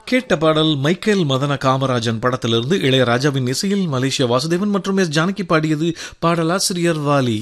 கேட்ட பாடல் மைக்கேல் மதன காமராஜன் படத்திலிருந்து இளையராஜாவின் இசையில் மலேசிய வாசுதேவன் மற்றும் எஸ் ஜானகி பாடியது பாடலாசிரியர் வாலி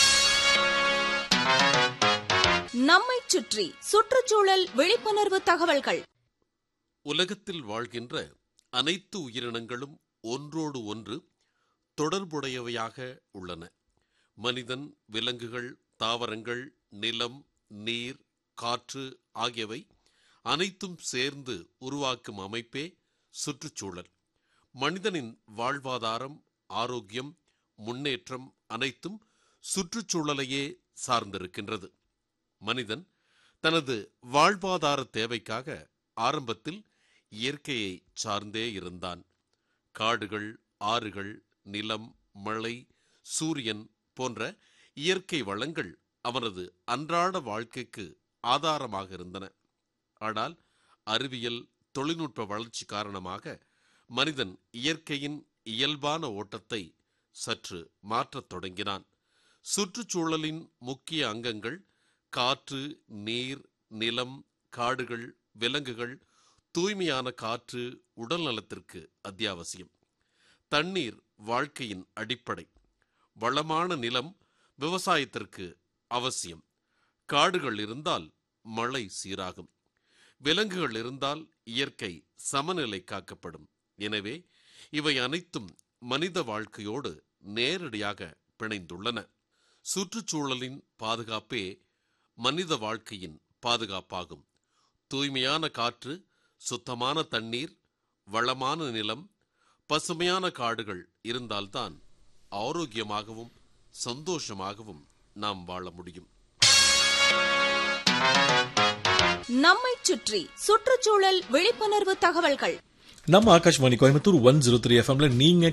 நம்மை சுற்றி சுற்றுச்சூழல் விழிப்புணர்வு தகவல்கள் உலகத்தில் வாழ்கின்ற அனைத்து உயிரினங்களும் ஒன்றோடு ஒன்று தொடர்புடையவையாக உள்ளன மனிதன் விலங்குகள் தாவரங்கள் நிலம் நீர் காற்று ஆகியவை அனைத்தும் சேர்ந்து உருவாக்கும் அமைப்பே சுற்றுச்சூழல் மனிதனின் வாழ்வாதாரம் ஆரோக்கியம் முன்னேற்றம் அனைத்தும் சுற்றுச்சூழலையே சார்ந்திருக்கின்றது மனிதன் தனது வாழ்வாதார தேவைக்காக ஆரம்பத்தில் இயற்கையை சார்ந்தே இருந்தான் காடுகள் ஆறுகள் நிலம் மழை சூரியன் போன்ற இயற்கை வளங்கள் அவனது அன்றாட வாழ்க்கைக்கு ஆதாரமாக இருந்தன ஆனால் அறிவியல் தொழில்நுட்ப வளர்ச்சி காரணமாக மனிதன் இயற்கையின் இயல்பான ஓட்டத்தை சற்று மாற்றத் தொடங்கினான் சுற்றுச்சூழலின் முக்கிய அங்கங்கள் காற்று நீர் நிலம் காடுகள் விலங்குகள் தூய்மையான காற்று உடல் நலத்திற்கு அத்தியாவசியம் தண்ணீர் வாழ்க்கையின் அடிப்படை வளமான நிலம் விவசாயத்திற்கு அவசியம் காடுகள் இருந்தால் மழை சீராகும் விலங்குகள் இருந்தால் இயற்கை சமநிலை காக்கப்படும் எனவே இவை அனைத்தும் மனித வாழ்க்கையோடு நேரடியாக பிணைந்துள்ளன சுற்றுச்சூழலின் பாதுகாப்பே மனித வாழ்க்கையின் பாதுகாப்பாகும் தூய்மையான காற்று சுத்தமான தண்ணீர் வளமான நிலம் பசுமையான காடுகள் இருந்தால்தான் ஆரோக்கியமாகவும் சந்தோஷமாகவும் நாம் வாழ முடியும் நம்மை சுற்றி சுற்றுச்சூழல் விழிப்புணர்வு தகவல்கள் நம்ம Akashvani Coimbatore one zero three எஃப்எம்ல நீங்க